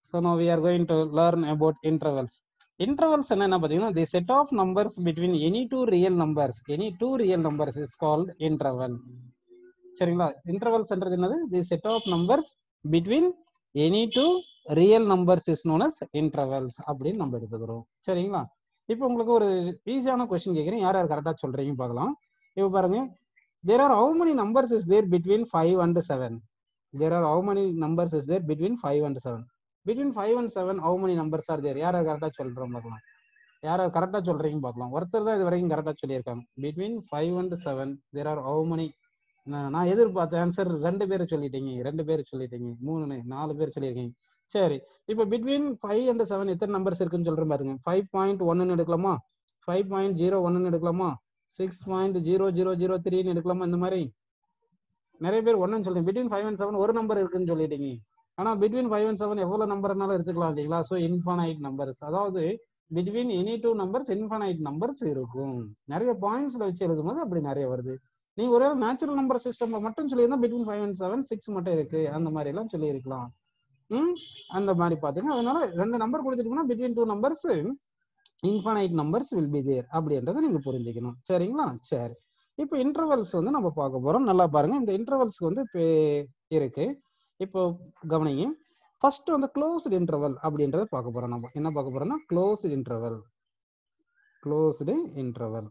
So no we are going to learn about intervals intervals என்னென்ன பார்த்தீங்கன்னா the set of numbers between any two real numbers any two real numbers is called interval சரிங்களா இன்டர்வல்ஸ்ன்றது என்னது the set of numbers between any two real numbers is known as intervals அப்படின்னு நம்ம எடுத்துக்கிறோம் சரிங்களா இப்போ உங்களுக்கு ஒரு ஈஸியான கொஸ்டின் கேட்குறேன் யார் யார் கரெக்டாக சொல்றீங்க பார்க்கலாம் இப்போ பாருங்க there are how many numbers is there between five and seven there are how many numbers is there between five and seven between five and seven how many numbers are there யார் யார் கரெக்டாக சொல்றோம் பார்க்கலாம் யார் யார் கரெக்டாக சொல்றீங்க பார்க்கலாம் ஒருத்தர் தான் இது வரைக்கும் கரெக்டாக சொல்லியிருக்காங்க between five and seven there are how many நான் நான் எதிர்பார்த்த ஆன்சர் ரெண்டு பேர் சொல்லிட்டீங்க ரெண்டு பேர் சொல்லிட்டீங்க மூணு நாலு பேர் சொல்லியிருக்கீங்க சரி இப்போ பிட்வீன் ஃபைவ் அண்ட் செவன் எத்தனை நம்பர்ஸ் இருக்குன்னு சொல்றேன் பாருங்க ஃபைவ் பாயிண்ட் ஒன்னு எடுக்கலாமா ஃபைவ் பாயிண்ட் ஜீரோ ஒன்னு எடுக்கலாமா six point zero zero zero த்ரீன்னு எடுக்கலாமா இந்த மாதிரி நிறைய பேர் ஒன்னு சொல்றீங்க பிட்வீன் ஃபைவ் அண்ட் செவன் ஒரு நம்பர் இருக்குன்னு சொல்லிட்டீங்க ஆனா பிட்வீன் ஃபைவ் அண்ட் செவன் எவ்வளவு நம்பர்னாலும் எடுத்துக்கலாம் இல்லைங்களா ஸோ இன்ஃபனைட் நம்பர்ஸ் அதாவது between any two numbers infinite numbers இருக்கும் நிறைய பாயிண்ட்ஸ்ல வச்சு எழுதும்போது அப்படி நிறைய வருது நீங்க ஒரே நேச்சுரல் நம்பர் சிஸ்டம்ல மட்டும் சொல்லியிருந்தா between five and seven six மட்டும் இருக்கு அந்த மாதிரி எல்லாம் சொல்லியிருக்கலாம் ம் அந்த மாதிரி பாத்துங்க அதனால ரெண்டு நம்பர் கொடுத்துட்டோம்னா between two numbers infinite numbers will be there அப்படின்றத நீங்க புரிஞ்சுக்கணும் சரிங்களா சரி இப்போ இன்டர்வல்ஸ் வந்து நம்ம பார்க்க போறோம் நல்லா பாருங்க இந்த இன்டர்வல்ஸ்க்கு வந்து பே- இருக்கு இப்போ கவனிங்க ஃபர்ஸ்ட் வந்து க்ளோஸ்டு இன்டர்வல் அப்படின்றத பார்க்க போறோம் நம்ம என்ன பார்க்க போறோம்னா closed interval closed interval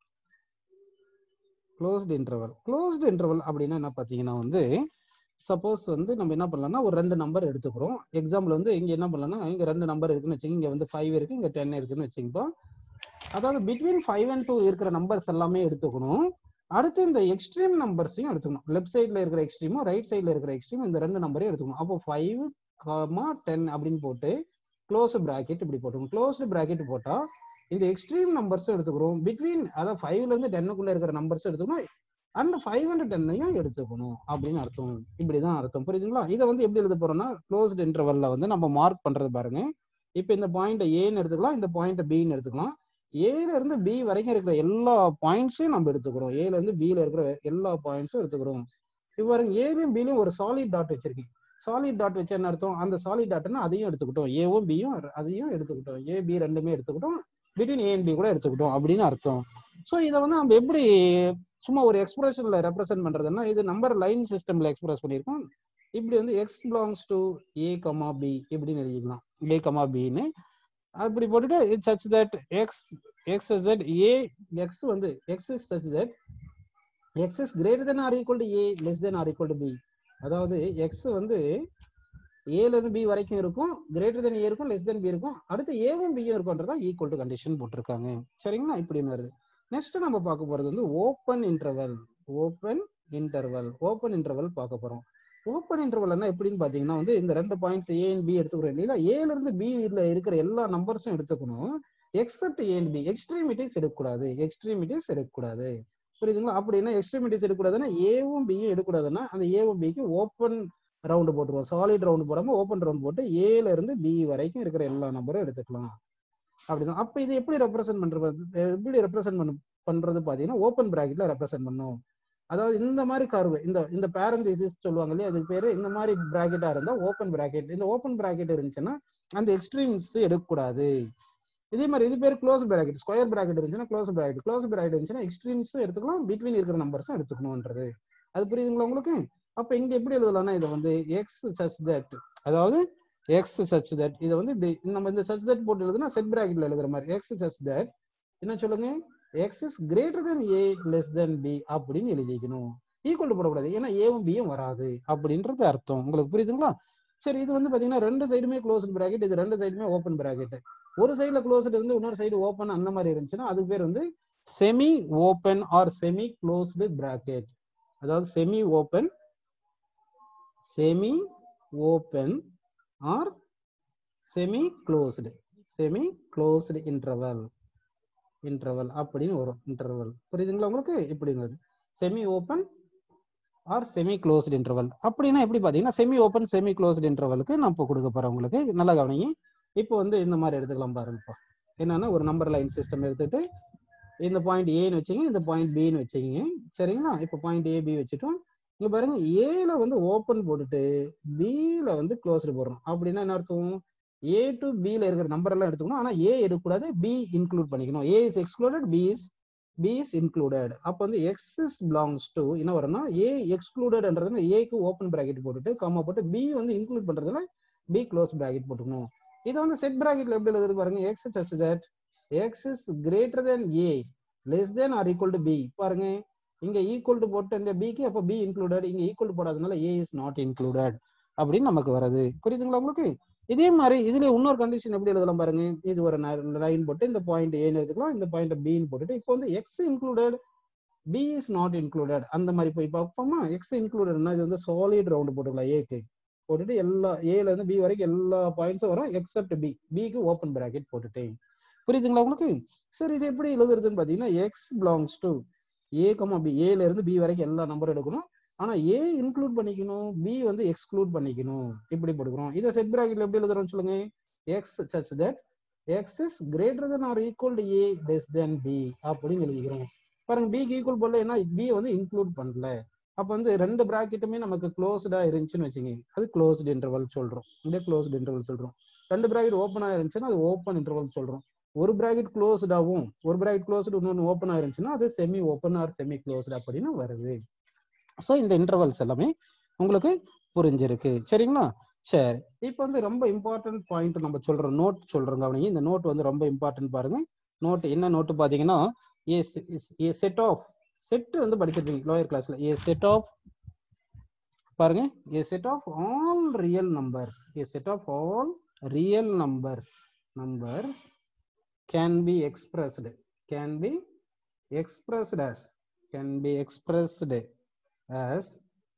closed interval closed interval அப்படின்னா என்ன பார்த்தீங்கன்னா வந்து சப்போஸ் வந்து நம்ம என்ன பண்ணலாம்னா ஒரு ரெண்டு நம்பர் எடுத்துக்கிறோம் எக்ஸாம்பிள் வந்து இங்க என்ன பண்ணலாம்னா இங்க ரெண்டு நம்பர் இருக்குன்னு வச்சுங்க இங்க வந்து ஃபைவ் இருக்கு இங்க டென் இருக்குன்னு வச்சுங்கப்போ அதாவது பிட்வீன் ஃபைவ் அண்ட் டூ இருக்கிற நம்பர்ஸ் எல்லாமே எடுத்துக்கணும் அடுத்து இந்த எக்ஸ்ட்ரீம் நம்பர்ஸையும் எடுத்துக்கணும் லெஃப்ட் சைடில் இருக்கிற எக்ஸ்ட்ரீமும் ரைட் சைடில் இருக்கிற எக்ஸ்ட்ரீம் இந்த ரெண்டு நம்பரையும் எடுத்துக்கணும் அப்போ ஃபைவ் காமா டென் அப்படின்னு போட்டு க்ளோஸ் பிராக்கெட் இப்படி போட்டுக்கணும் க்ளோஸ்டு பிராக்கெட் போட்டா இந்த எக்ஸ்ட்ரீம் நம்பர்ஸும் எடுத்துக்கிறோம் பிட்வீன் அதாவது ஃபைவ்ல இருந்து டென்னுக்குள்ள இருக்கிற நம்பர்ஸும் எடுத்துக்கணும் அண்ட் ஃபைவ் அண்ட் டென்னையும் எடுத்துக்கணும் அப்படின்னு அர்த்தம் இப்படிதான் அர்த்தம் புரியுதுங்களா இதை வந்து எப்படி எழுத போறோம்னா க்ளோஸ்டு இன்டர்வல்ல வந்து நம்ம மார்க் பண்றது பாருங்க இப்போ இந்த பாயிண்ட் ஏன்னு எடுத்துக்கலாம் இந்த பாயிண்ட் பின்னு எடுத்துக்கலாம் ஏல இருந்து பி வரைக்கும் இருக்கிற எல்லா பாயிண்ட்ஸையும் நம்ம எடுத்துக்கிறோம் ஏல இருந்து பில இருக்கிற எல்லா பாயிண்ட்ஸும் எடுத்துக்கிறோம் இப்போ பாருங்க ஏலையும் பிலையும் ஒரு சாலிட் டாட் வச்சிருக்கேன் சாலிட் டாட் வச்ச என்ன அர்த்தம் அந்த சாலிட் டாட்னா அதையும் எடுத்துக்கிட்டோம் ஏவும் பியும் அதையும் எடுத்துக்கிட்டோம் ஏ பி ரெண்டுமே எடுத்துக்கிட்டோம் பிட்வீன் ஏ அண்ட் பி கூட எடுத்துக்கிட்டோம் அப்படின்னு அர்த்தம் ஸோ இதை வந்து நம்ம எப்படி சும்மா ஒரு எக்ஸ்பிரஷன்ல ரெப்ரசென்ட் பண்றதுன்னா இது நம்பர் லைன் சிஸ்டம்ல எக்ஸ்பிரஸ் பண்ணியிருக்கோம் இப்படி வந்து x belongs to a comma b இப்படின்னு எழுதிக்கலாம் ஏ கமா பின்னு அப்படி போட்டுட்டு it such that x x is that a x வந்து x is such that x is greater than or equal to a less than or equal to b அதாவது x வந்து ஏல இருந்து பி வரைக்கும் இருக்கும் கிரேட்டர் தென் ஏ இருக்கும் less than B இருக்கும் அடுத்து ஏவும் பியும் இருக்கும்ன்றதா ஈக்குவல் டு கண்டிஷன் போட்டிருக்காங்க சரிங்களா இப்படின்னு வருது நெக்ஸ்ட் நம்ம பார்க்க போறது வந்து open interval open interval open interval பார்க்க போறோம் ஓப்பன் இன்டர்வல்னா எப்படின்னு பாத்தீங்கன்னா வந்து இந்த ரெண்டு பாயிண்ட்ஸ் ஏ அண்ட் பி எடுத்துக்கிறோம் இல்லையா ஏல இருந்து பில இருக்கிற எல்லா நம்பர்ஸும் எடுத்துக்கணும் except a and b extremities எடுக்கக்கூடாது எக்ஸ்ட்ரீமிட்டிஸ் எடுக்கக்கூடாது புரியுதுங்களா அப்படின்னா எக்ஸ்ட்ரீமிட்டிஸ் எடுக்கக்கூடாதுன்னா ஏவும் பியும் எடுக்கக்கூடாதுன்னா அந்த ஏவும் பிக்கு ஓப்பன் ரவுண்டு போட்டுருவோம் சாலிட் ரவுண்டு போடாம ஓப்பன் ரவுண்ட் போட்டு ஏல இருந்து பி வரைக்கும் இருக்கிற எல்லா நம்பரும் எடுத்துக்கலாம் அப்படிதான் அப்ப இது எப்படி ரெப்ரசென்ட் பண்றது எப்படி ரெப்ரசென்ட் பண்ண பண்றது பாத்தீங்கன்னா ஓப்பன் பிராக்கெட்ல ரெப்ரசென்ட் பண்ணும் அதாவது இந்த மாதிரி கர்வு இந்த இந்த பேரந்திசிஸ் சொல்லுவாங்க இல்லையா அதுக்கு பேரு இந்த மாதிரி பிராக்கெட்டா இருந்தா ஓப்பன் பிராக்கெட் இந்த ஓப்பன் பிராக்கெட் இருந்துச்சுன்னா அந்த எக்ஸ்ட்ரீம்ஸ் எடுக்கக்கூடாது இதே மாதிரி இது பேர் க்ளோஸ் பிராக்கெட் ஸ்கொயர் பிராக்கெட் இருந்துச்சுன்னா க்ளோஸ் பிராக்கெட் க்ளோஸ் பிராக்கெட் இருந்துச்சுன்னா எக்ஸ்ட்ரீம்ஸும் எடுத்துக்கலாம் பிட்வீன் இருக்கிற நம்பர்ஸும் எடுத்துக்கணும்ன்றது அது புரியுதுங்களா உங்களுக்கு அப்ப இங்க எப்படி எழுதலாம்னா இதை வந்து எக்ஸ் சச் தட் அதாவது எக்ஸ் சச் தட் இதை வந்து இப்படி நம்ம இந்த சச் தட் போட்டு எழுதுனா செட் பிராக்கெட்ல எழுதுற மாதிரி எக்ஸ் சச் தட் என்ன சொல்லுங்க x is greater than a less than b அப்படின்னு எழுதிக்கணும் ஈக்குவல் டு போடக்கூடாது ஏன்னா ஏவும் பியும் வராது அப்படின்றது அர்த்தம் உங்களுக்கு புரியுதுங்களா சரி இது வந்து பாத்தீங்கன்னா ரெண்டு சைடுமே க்ளோஸ் பிராக்கெட் இது ரெண்டு சைடுமே ஓப்பன் பிராக்கெட் ஒரு சைடுல க்ளோஸ்டு இருந்து இன்னொரு சைடு ஓப்பன் அந்த மாதிரி இருந்துச்சுன்னா அது பேர் வந்து semi open or semi closed bracket அதாவது semi open semi open or semi closed semi closed interval interval அப்படின்னு வரும் இன்டர்வல் புரியுதுங்களா உங்களுக்கு இப்படிங்கிறது semi open or semi closed interval அப்படின்னா எப்படி பார்த்தீங்கன்னா செமி ஓப்பன் செமி க்ளோஸ்டு இன்டர்வலுக்கு நான் இப்போ கொடுக்க போறேன் உங்களுக்கு நல்லா கவனிங்க இப்போ வந்து இந்த மாதிரி எடுத்துக்கலாம் பாருங்கப்பா என்னன்னா ஒரு நம்பர் லைன் சிஸ்டம் எடுத்துட்டு இந்த பாயிண்ட் ஏன்னு வச்சுங்க இந்த பாயிண்ட் பின்னு வச்சுக்கிங்க சரிங்களா இப்போ பாயிண்ட் ஏ பி வச்சுட்டோம் இங்க பாருங்க ஏல வந்து ஓப்பன் போட்டுட்டு பில வந்து க்ளோஸ்டு போடுறோம் அப்படின்னா என்ன அர்த்தம் ஏ டு பில இருக்கிற நம்பர் எல்லாம் எடுத்துக்கணும் ஆனா ஏ எடுக்கக்கூடாது பி இன்க்ளூட் பண்ணிக்கணும் a is excluded b is b is included அப்போ வந்து எக்ஸ் இஸ் பிலாங்ஸ் டு என்ன வரும்னா ஏ எக்ஸ்க்ளூடட்ன்றது ஏக்கு ஓப்பன் பிராக்கெட் போட்டுட்டு கம்மா போட்டு பி வந்து இன்க்ளூட் பண்றதுல பி க்ளோஸ் பிராக்கெட் போட்டுக்கணும் இதை வந்து செட் பிராக்கெட்ல எப்படி எழுதுறது பாருங்க x such that x is greater than a less than or equal to b பாருங்க இங்க ஈக்குவல் டு போட்டு இந்த பிக்கு அப்போ பி இன்க்ளூடட் இங்க ஈக்குவல் டு போடாதனால ஏ இஸ் நாட் இன்க்ளூடட் அப்படின்னு நமக்கு வருது புரியுதுங்களா உங்களுக்கு இதே மாதிரி இதுல இன்னொரு கண்டிஷன் எப்படி எழுதலாம் பாருங்க இது ஒரு லைன் போட்டு இந்த பாயிண்ட் ஏன்னு எடுத்துக்கலாம் இந்த பாயிண்ட் பின்னு போட்டுட்டு இப்போ வந்து x included b is not included அந்த மாதிரி போய் பார்ப்போமா எக்ஸ் இன்க்ளூடட்னா இது வந்து சாலிட் ரவுண்ட் போட்டுக்கலாம் ஏக்கு போட்டுட்டு எல்லா ஏல இருந்து பி வரைக்கும் எல்லா பாயிண்ட்ஸும் வரும் எக்ஸப்ட் பி பிக்கு ஓப்பன் பிராக்கெட் போட்டுட்டேன் புரியுதுங்களா உங்களுக்கு சரி இது எப்படி எழுதுறதுன்னு பாத்தீங்கன்னா x belongs to a comma b ஏல இருந்து பி வரைக்கும் எல்லா நம்பரும் எடுக்கணும் ஆனா ஏ இன்க்ளூட் பண்ணிக்கணும் பி வந்து எக்ஸ்க்ளூட் பண்ணிக்கணும் இப்படி போட்டுக்கிறோம் இதை செட் பிராக்கெட்ல எப்படி எழுதுறோம்னு சொல்லுங்க x such that x is greater than or equal to a less than b அப்படின்னு எழுதிக்கிறோம் பாருங்க பிக்கு ஈக்குவல் போடல ஏன்னா பி வந்து இன்க்ளூட் பண்ணல அப்ப வந்து ரெண்டு பிராக்கெட்டுமே நமக்கு க்ளோஸ்டா இருந்துச்சுன்னு வச்சுங்க அது க்ளோஸ்டு இன்டர்வல் சொல்றோம் இந்த க்ளோஸ்டு இன்டர்வல் சொல்றோம் ரெண்டு பிராக்கெட் ஓப்பன் ஆயிருந்துச்சுன்னா அது ஓப்பன் இன்டர்வல் சொல்றோம் ஒரு பிராக்கெட் க்ளோஸ்டாவும் ஒரு பிராக்கெட் க்ளோஸ்டு இன்னொன்று ஓப்பன் ஆயிருந்துச்சுன்னா அது semi open or semi closed அப்படின்னு வருது ஸோ இந்த இன்டர்வல்ஸ் எல்லாமே உங்களுக்கு புரிஞ்சிருக்கு சரிங்களா சரி இப்போ வந்து ரொம்ப இம்பார்ட்டன்ட் பாயிண்ட் நம்ம சொல்றோம் நோட் சொல்றோம் கவனிங்க இந்த நோட் வந்து ரொம்ப இம்பார்ட்டன்ட் பாருங்க நோட் என்ன நோட்டு பார்த்தீங்கன்னா a a set of set வந்து படிச்சிருப்பீங்க லோயர் கிளாஸ்ல ஏ செட் ஆஃப் பாருங்க a set of all real numbers a set of all real numbers numbers can be expressed can be expressed as can be expressed as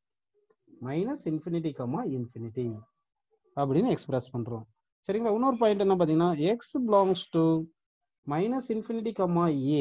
minus infinity comma infinity அப்படின்னு express பண்றோம் சரிங்களா இன்னொரு point என்ன பார்த்தீங்கன்னா x belongs to minus infinity comma a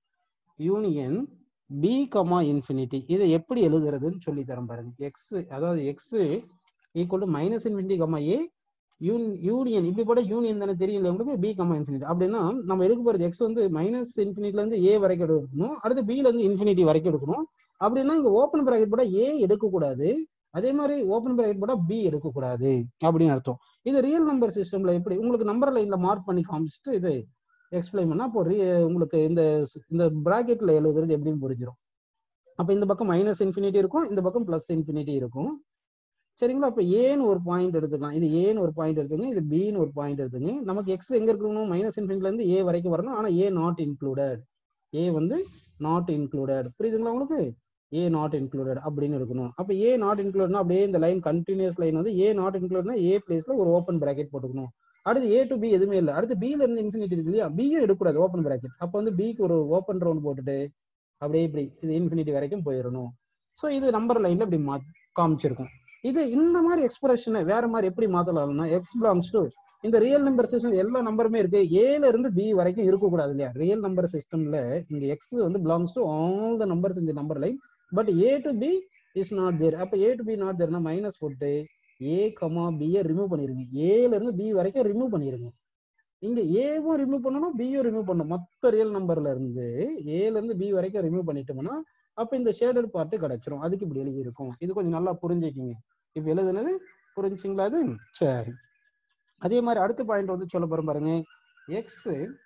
union b comma infinity இதை எப்படி எழுதுறதுன்னு சொல்லி தரேன் பாருங்க எக்ஸ் அதாவது x equal to minus infinity comma a யூன் யூனியன் இப்படி போட யூனியன் தானே தெரியல உங்களுக்கு பி கமா இன்ஃபினிட்டி அப்படின்னா நம்ம எடுக்க போறது எக்ஸ் வந்து மைனஸ் இன்ஃபினிட்ல இருந்து ஏ வரைக்கும் எடுக்கணும் அடுத்து பில இருந்து இன்ஃபினிட்டி வரைக்கும் எடுக்கணும் அப்படின்னா இங்க ஓப்பன் பிராக்கெட் போட ஏ எடுக்கக்கூடாது அதே மாதிரி ஓப்பன் பிராக்கெட் போட பி எடுக்கக்கூடாது அப்படின்னு அர்த்தம் இது ரியல் நம்பர் சிஸ்டம்ல எப்படி உங்களுக்கு நம்பர் லைன்ல மார்க் பண்ணி காமிச்சிட்டு இது எக்ஸ்பிளைன் பண்ணா அப்போ re- உங்களுக்கு இந்த இந்த பிராக்கெட்ல எழுதுறது எப்படின்னு புரிஞ்சிடும் அப்ப இந்த பக்கம் மைனஸ் இன்ஃபினிட்டி இருக்கும் இந்த பக்கம் பிளஸ் இன்ஃபினிட்டி இருக்கும் சரிங்களா அப்ப ஏன்னு ஒரு பாயிண்ட் எடுத்துக்கலாம் இது ஏன்னு ஒரு பாயிண்ட் எடுத்துங்க இது பின்னு ஒரு பாயிண்ட் எடுத்துங்க நமக்கு எக்ஸ் எங்க இருக்கணும் மைனஸ் இன்ஃபினிட்ல இருந்து ஏ வரைக்கும் வரணும் ஆனா ஏ நாட் இன்க்ளூடட் ஏ வந்து நாட் இன்க்ளூடட் புரியுதுங்களா உங்களுக்கு ஏ நாட் இன்க்ளூடட் அப்படின்னு எடுக்கணும் அப்ப ஏ நாட் இன்க்ளூட்னா அப்படியே இந்த லைன் கண்டினியூஸ் லைன் வந்து ஏ நாட் இன்க்ளூட்னா ஏ பிளேஸ்ல ஒரு ஓப்பன் பிராக்கெட் போட்டுக்கணும் அடுத்து ஏ டு பி எதுவுமே இல்லை அடுத்து பில இருந்து இன்ஃபினிட்டி இருக்கு இல்லையா பியும் எடுக்கக்கூடாது ஓப்பன் பிராக்கெட் அப்போ வந்து பிக்கு ஒரு ஓப்பன் ரவுண்ட் போட்டுட்டு அப்படியே இப்படி இது இன்ஃபினிட்டி வரைக்கும் போயிடணும் ஸோ இது நம்பர் லைன்ல இப்படி மா காமிச்சிருக்கும் இது இந்த மாதிரி எக்ஸ்பிரஷனை வேற மாதிரி எப்படி மாத்தலாம்னா எக்ஸ் பிலாங்ஸ் டு இந்த ரியல் நம்பர் சிஸ்டம் எல்லா நம்பருமே இருக்கு ஏல இருந்து பி வரைக்கும் இருக்கக்கூடாது இல்லையா ரியல் நம்பர் சிஸ்டம்ல இங்க எக்ஸ் வந்து belongs to all the numbers இந்த number line but a to b is not there அப்ப ஏ டு பி நாட் தேர்னா மைனஸ் போட்டு ஏ கமா பியை ரிமூவ் பண்ணிருங்க ஏல இருந்து பி வரைக்கும் ரிமூவ் பண்ணிருங்க இங்க ஏவும் ரிமூவ் பண்ணணும் பியும் ரிமூவ் பண்ணணும் மொத்த ரியல் நம்பர்ல இருந்து ஏல இருந்து பி வரைக்கும் ரிமூவ் பண்ணிட்டோம்னா அப்ப இந்த ஷேடட் பார்ட் கிடைச்சிரும் அதுக்கு இப்படி எழுதி இருக்கும் இது கொஞ்சம் நல்லா புரிஞ்சுக்கிங்க இப்ப எழுதுனது புரிஞ்சுங்களா அது சரி அதே மாதிரி அடுத்த பாயிண்ட் வந்து சொல்ல போறோம் பாருங்க x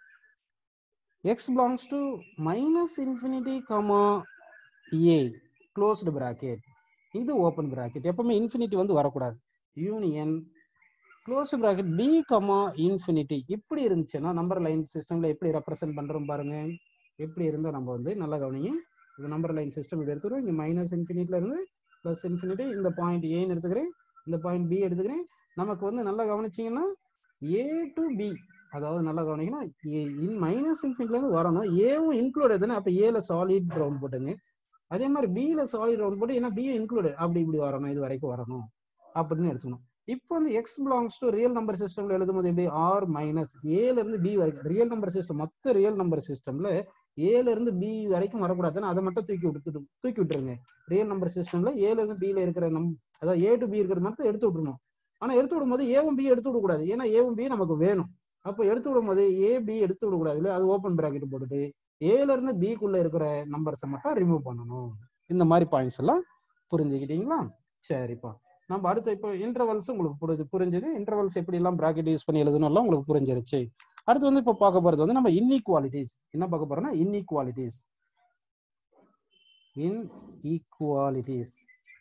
x belongs to minus infinity comma a closed bracket இது ஓப்பன் பிராக்கெட் எப்பவுமே இன்ஃபினிட்டி வந்து வரக்கூடாது union close bracket b comma infinity இப்படி இருந்துச்சுன்னா நம்பர் லைன் சிஸ்டம்ல எப்படி ரெப்ரசென்ட் பண்றோம் பாருங்க எப்படி இருந்தா நம்ம வந்து நல்லா கவனிங்க இது நம்பர் லைன் சிஸ்டம் இப்படி எடுத்துக்கிறோம் இங்க மைனஸ் இன்ஃபினிட்ல இருந்து பிளஸ் இன்ஃபினிட்டி இந்த பாயிண்ட் ஏன்னு எடுத்துக்கிறேன் இந்த பாயிண்ட் பி எடுத்துக்கிறேன் நமக்கு வந்து நல்லா கவனிச்சீங்கன்னா ஏ டு பி அதாவது நல்லா கவனிக்கணும் இன் மைனஸ் இன்ஃபினிட்ல இருந்து வரணும் ஏவும் இன்க்ளூட் தானே அப்ப ஏல சாலிட் ரவுண்ட் போட்டுங்க அதே மாதிரி பில சாலிட் ரவுண்ட் போட்டு ஏன்னா பி இன்க்ளூட் அப்படி இப்படி வரணும் இது வரைக்கும் வரணும் அப்படின்னு எடுத்துக்கணும் இப்போ வந்து x belongs to real number சிஸ்டம்ல எழுதும்போது எப்படி ஆர் மைனஸ் ஏல இருந்து பி வரைக்கும் ரியல் நம்பர் சிஸ்டம் மொத்த ரியல் நம்பர் சிஸ்டம்ல ஏல இருந்து பி வரைக்கும் வரக்கூடாதுன்னு அதை மட்டும் தூக்கி விட்டுட்டு தூக்கி விட்டுருங்க ரியல் நம்பர் சிஸ்டம்ல ஏல இருந்து பில இருக்கிற நம் அதாவது ஏ டு பி இருக்கிற மட்டும் எடுத்து விட்டுருணும் ஆனா எடுத்து விடும்போது ஏவும் பி எடுத்து விடக்கூடாது ஏன்னா ஏவும் பி நமக்கு வேணும் அப்போ எடுத்து விடும்போது ஏ பி எடுத்து விடக்கூடாது இல்ல அது ஓப்பன் பிராக்கெட் போட்டுட்டு ஏல இருந்து பிக்குள்ள இருக்கிற நம்பர்ஸை மட்டும் ரிமூவ் பண்ணணும் இந்த மாதிரி பாயிண்ட்ஸ் எல்லாம் புரிஞ்சுக்கிட்டீங்களா சரிப்பா நம்ம அடுத்த இப்போ இன்டர்வல்ஸ் உங்களுக்கு புரிஞ்சு புரிஞ்சது இன்டர்வல்ஸ் எப்படி எல்லாம் பிராக்கெட் யூஸ் பண்ணி எழுதணும்லாம் உங்களுக்கு புரிஞ்சிருச்சு அடுத்து வந்து இப்போ பார்க்க போறது வந்து நம்ம இன்இக்வாலிட்டிஸ் என்ன பார்க்க போறோம்னா இன்இக்வாலிட்டிஸ் இன்இக்வாலிட்டிஸ்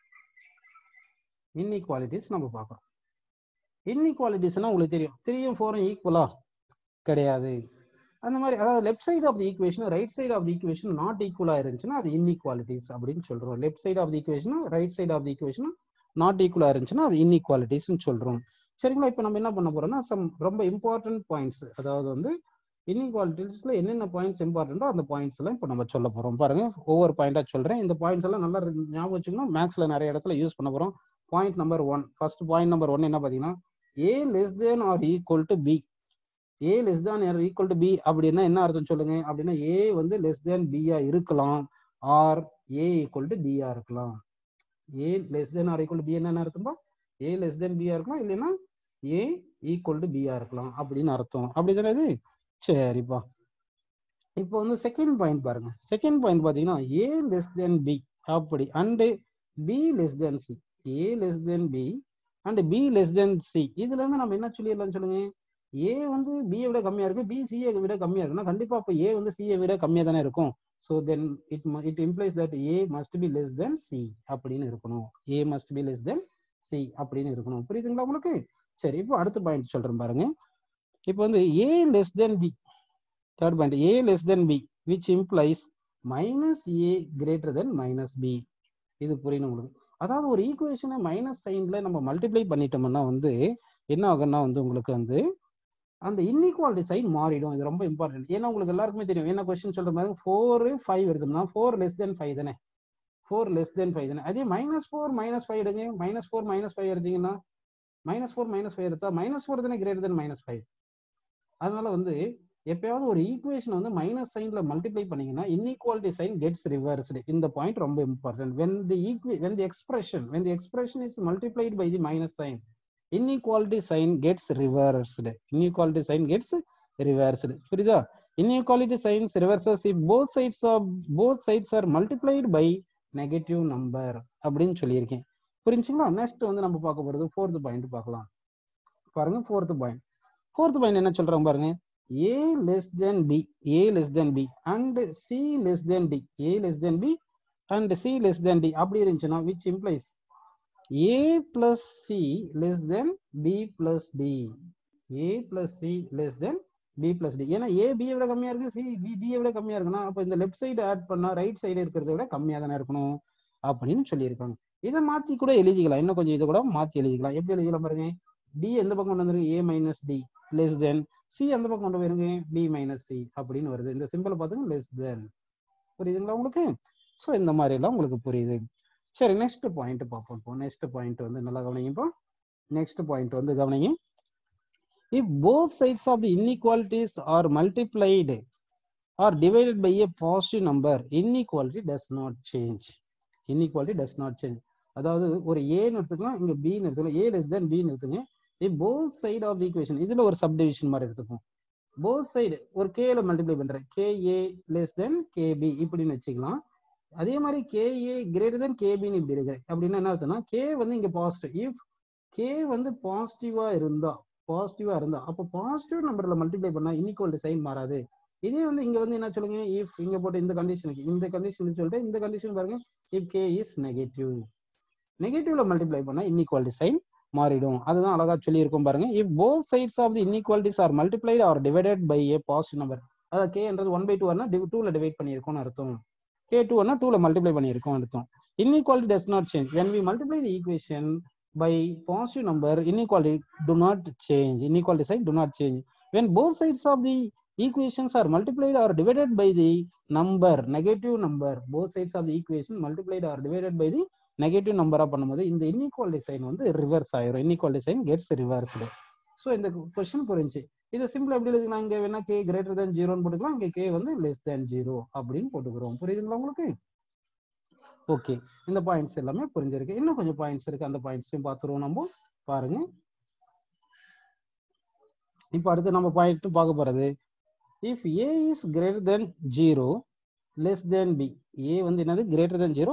இன்இக்வாலிட்டிஸ் நம்ம பார்க்குறோம் இன்இக்வாலிட்டிஸ்னா உங்களுக்கு தெரியும் த்ரீயும் ஃபோரும் ஈக்குவலா கிடையாது அந்த மாதிரி அதாவது left side of the equation right side of the equation not ஈக்குவலா இருந்துச்சுன்னா அது இன்இக்வாலிட்டிஸ் அப்படின்னு சொல்றோம் left side of the equation right side of the equation not ஈக்குவலா இருந்துச்சுன்னா அது இன்இக்வாலிட்டிஸ்னு சொல்றோம் சரிங்களா இப்போ நம்ம என்ன பண்ண போறோம்னா சம் ரொம்ப இம்பார்ட்டன்ட் பாயிண்ட்ஸ் அதாவது வந்து இன்இக்வாலிட்டிஸ்ல என்னென்ன பாயிண்ட்ஸ் இம்பார்ட்டன்ட்டோ அந்த பாயிண்ட்ஸ் எல்லாம் இப்போ நம்ம சொல்ல போறோம் பாருங்க ஒவ்வொரு பாயிண்டா சொல்றேன் இந்த பாயிண்ட்ஸ் எல்லாம் நல்லா ஞாபகம் வச்சுக்கணும் மேக்ஸ்ல நிறைய இடத்துல யூஸ் பண்ண போறோம் point number one first point number one என்ன பாத்தீங்கன்னா a less than or equal to b a less than or equal to b அப்படின்னா என்ன அர்த்தம் சொல்லுங்க அப்படின்னா ஏ வந்து லெஸ் தேன் பியா இருக்கலாம் ஆர் ஏ ஈக்குவல் டு பியா இருக்கலாம் a less than or equal to b என்ன அர்த்தம்பா ஏ லெஸ் தேன் பியா இருக்கலாம் இல்லைன்னா ஏ ஈக்குவல் டு பியா இருக்கலாம் அப்படின்னு அர்த்தம் அப்படிதானே இது சரிப்பா இப்போ வந்து செகண்ட் பாயிண்ட் பாருங்க செகண்ட் பாயிண்ட் பாத்தீங்கன்னா ஏ லெஸ் தென் பி அப்படி and b less than c a less than b and b less than c இதுல இருந்து நம்ம என்ன சொல்லிடலாம் சொல்லுங்க ஏ வந்து பியை விட கம்மியா இருக்கு பி சியை விட கம்மியா இருக்குன்னா கண்டிப்பா அப்போ ஏ வந்து சியை விட கம்மியா தானே இருக்கும் so then it it implies that a must be less than c அப்படின்னு இருக்கணும் a must be less than c அப்படின்னு இருக்கணும் புரியுதுங்களா உங்களுக்கு சரி இப்போ அடுத்த பாயிண்ட் சொல்றேன் பாருங்க இப்போ வந்து a less than b third point a less than b which implies minus a greater than minus b இது புரியணும் உங்களுக்கு அதாவது ஒரு ஈக்குவேஷனை மைனஸ் சைன்ல நம்ம மல்டிப்ளை பண்ணிட்டோம்னா வந்து என்ன ஆகும்னா வந்து உங்களுக்கு வந்து அந்த இன்இக்வாலிட்டி சைன் மாறிடும் இது ரொம்ப இம்பார்ட்டன்ட் ஏன்னா உங்களுக்கு எல்லாருக்குமே தெரியும் என்ன கொஸ்டின் சொல்ற மாதிரி ஃபோர் ஃபைவ் எடுத்தோம்னா ஃபோர் லெஸ் தென் ஃபைவ் தானே ஃபோர் லெஸ் தென் ஃபைவ் தானே அதே மைனஸ் ஃபோர் மைனஸ் ஃபைவ் எடுங்க மைனஸ் ஃபோர் மைனஸ் ஃபைவ் எடுத்தீங்கன்னா மைனஸ் ஃபோர் மைனஸ் ஃபைவ் எடுத்தா மைனஸ் ஃபோர் தானே கிரேட்டர் தென் மைனஸ் ஃபைவ் அதனால வந்து எப்பயாவது ஒரு ஈக்குவேஷன் வந்து மைனஸ் சைன்ல மல்டிப்ளை பண்ணீங்கன்னா இன்இக்வாலிட்டி சைன் கெட்ஸ் ரிவர்ஸ்டு இந்த பாயிண்ட் ரொம்ப இம்பார்ட்டன்ட் வென் தி ஈக்வி when the expression when the expression is multiplied by the minus sign inequality sign gets reversed inequality sign gets reversed புரியுதா inequality signs reverses if both sides of both sides are multiplied by negative number அப்படின்னு சொல்லியிருக்கேன் புரிஞ்சுங்களா next வந்து நம்ம பார்க்க போறது fourth point பார்க்கலாம் பாருங்க ஃபோர்த் பாயிண்ட் ஃபோர்த் பாயிண்ட் என்ன சொல்றோம் பாருங்க a less than b a less than b and c less than d a less than b and c less than d அப்படி இருந்துச்சுன்னா which implies a plus c less than b plus d a plus c less than b plus d ஏன்னா a பியை விட கம்மியா இருக்கு C B டியை விட கம்மியா இருக்குன்னா அப்போ இந்த லெஃப்ட் சைடு ஆட் பண்ணா ரைட் சைடு இருக்கிறத விட கம்மியா தானே இருக்கணும் அப்படின்னு சொல்லியிருக்காங்க இதை மாத்தி கூட எழுதிக்கலாம் இன்னும் கொஞ்சம் இதை கூட மாத்தி எழுதிக்கலாம் எப்படி எழுதிக்கலாம் பாருங்க டி எந்த பக்கம் கொண்டு வந்துருக்கு a minus d less than c எந்த பக்கம் கொண்டு போயிருங்க பி மைனஸ் சி அப்படின்னு வருது இந்த சிம்பிள் பார்த்துங்க லெஸ் தென் புரியுதுங்களா உங்களுக்கு ஸோ இந்த மாதிரி எல்லாம் உங்களுக்கு புரியுது சரி நெக்ஸ்ட் பாயிண்ட் பார்ப்போம் இப்போ நெக்ஸ்ட் பாயிண்ட் வந்து நல்லா கவனிங்க இப்போ நெக்ஸ்ட் பாயிண்ட் வந்து கவனிங்க if both sides of the inequalities are multiplied or divided by a positive number inequality does not change inequality does not change அதாவது ஒரு ஏன்னு எடுத்துக்கலாம் இங்க பின்னு எடுத்துக்கலாம் ஏ லெஸ் தென் பின்னு எடுத்துங்க if both side of the equation இதுல ஒரு சப்டிவிஷன் மாதிரி எடுத்துப்போம் both side ஒரு கேல மல்டிப்ளை பண்றேன் k a less than k b இப்படின்னு வச்சுக்கலாம் அதே மாதிரி கே ஏ கிரேட்டர் தென் கேபின்னு இப்படி எடுக்கிறேன் அப்படின்னா என்ன அர்த்தம்னா கே வந்து இங்க பாசிட்டிவ் இஃப் கே வந்து பாசிட்டிவா இருந்தா பாசிட்டிவா இருந்தா அப்போ பாசிட்டிவ் நம்பர்ல மல்டிப்ளை பண்ணா இன்இக்வாலிட்டி சைன் மாறாது இதே வந்து இங்க வந்து என்ன சொல்லுங்க இஃப் இங்க போட்டு இந்த கண்டிஷனுக்கு இந்த கண்டிஷன் சொல்லிட்டு இந்த கண்டிஷன் பாருங்க இஃப் கே இஸ் நெகட்டிவ் நெகட்டிவ்ல மல்டிப்ளை பண்ணா இன்இக்வாலிட்டி சைன் மாறிடும் அதுதான் அழகா சொல்லி இருக்கும் பாருங்க if both sides of the inequalities are multiplied or divided by a positive number அதாவது கே என்றது ஒன் பை டூ வரனா டூல டிவைட் பண்ணியிருக்கோம்னு அர்த்தம் கே டூ வரனா டூல மல்டிப்ளை பண்ணியிருக்கோம் அர்த்தம் inequality does not change when we multiply the equation by positive number inequality do not change inequality sign do not change when both sides of the equations are multiplied or divided by the number negative number both sides of the equation multiplied or divided by the negative நம்பரா பண்ணும்போது இந்த inequality sign வந்து reverse ஆயிரும் inequality sign gets reversed so இந்த question புரிஞ்சு இதை simple எப்படி எழுதிக்கலாம் இங்க வேணா கே கிரேட்டர் தேன் ஜீரோன்னு போட்டுக்கலாம் இங்க கே வந்து லெஸ் தேன் ஜீரோ அப்படின்னு போட்டுக்கிறோம் புரியுதுங்களா உங்களுக்கு ஓகே இந்த பாயிண்ட்ஸ் எல்லாமே புரிஞ்சிருக்கு இன்னும் கொஞ்சம் பாயிண்ட்ஸ் இருக்கு அந்த பாயிண்ட்ஸையும் பார்த்துருவோம் நம்ம பாருங்க இப்போ அடுத்து நம்ம பாயிண்ட் பார்க்க போறது if a is greater than zero less than b a வந்து என்னது greater than zero